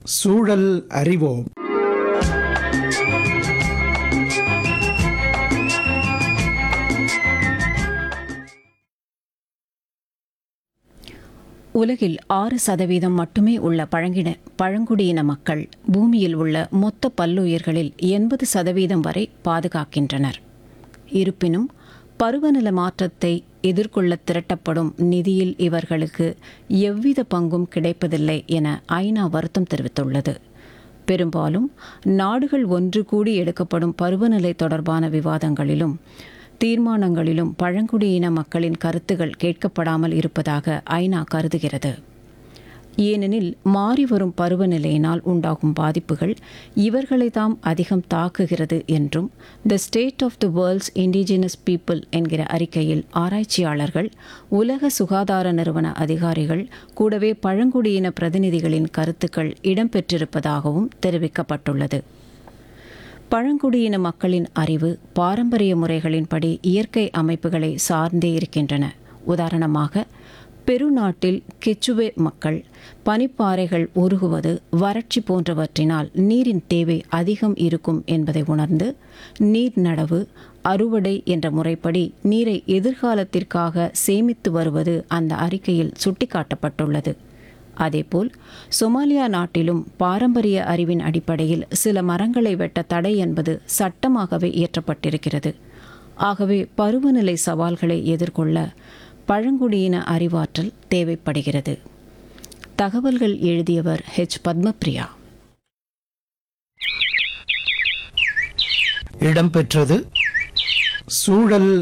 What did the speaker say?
சூழல் அறிவோம் உலகில் ஆறு சதவீதம் மட்டுமே உள்ள பழங்கின பழங்குடியின மக்கள் பூமியில் உள்ள மொத்த பல்லுயிர்களில் எண்பது சதவீதம் வரை பாதுகாக்கின்றனர் இருப்பினும் பருவநில மாற்றத்தை எதிர்கொள்ள திரட்டப்படும் நிதியில் இவர்களுக்கு எவ்வித பங்கும் கிடைப்பதில்லை என ஐநா வருத்தம் தெரிவித்துள்ளது பெரும்பாலும் நாடுகள் ஒன்று கூடி எடுக்கப்படும் பருவநிலை தொடர்பான விவாதங்களிலும் தீர்மானங்களிலும் பழங்குடியின மக்களின் கருத்துகள் கேட்கப்படாமல் இருப்பதாக ஐநா கருதுகிறது ஏனெனில் மாறிவரும் பருவநிலையினால் உண்டாகும் பாதிப்புகள் இவர்களை தாம் அதிகம் தாக்குகிறது என்றும் the state of the world's indigenous people என்கிற அறிக்கையில் ஆராய்ச்சியாளர்கள் உலக சுகாதார நிறுவன அதிகாரிகள் கூடவே பழங்குடியின பிரதிநிதிகளின் கருத்துக்கள் இடம்பெற்றிருப்பதாகவும் தெரிவிக்கப்பட்டுள்ளது பழங்குடியின மக்களின் அறிவு பாரம்பரிய முறைகளின்படி இயற்கை அமைப்புகளை சார்ந்தே இருக்கின்றன உதாரணமாக பெருநாட்டில் கெச்சுவே மக்கள் பனிப்பாறைகள் உருகுவது வறட்சி போன்றவற்றினால் நீரின் தேவை அதிகம் இருக்கும் என்பதை உணர்ந்து நீர் நடவு அறுவடை என்ற முறைப்படி நீரை எதிர்காலத்திற்காக சேமித்து வருவது அந்த அறிக்கையில் சுட்டிக்காட்டப்பட்டுள்ளது அதேபோல் சொமாலியா நாட்டிலும் பாரம்பரிய அறிவின் அடிப்படையில் சில மரங்களை வெட்ட தடை என்பது சட்டமாகவே இயற்றப்பட்டிருக்கிறது ஆகவே பருவநிலை சவால்களை எதிர்கொள்ள பழங்குடியின அறிவாற்றல் தேவைப்படுகிறது தகவல்கள் எழுதியவர் ஹெச் பத்மபிரியா இடம்பெற்றது சூழல்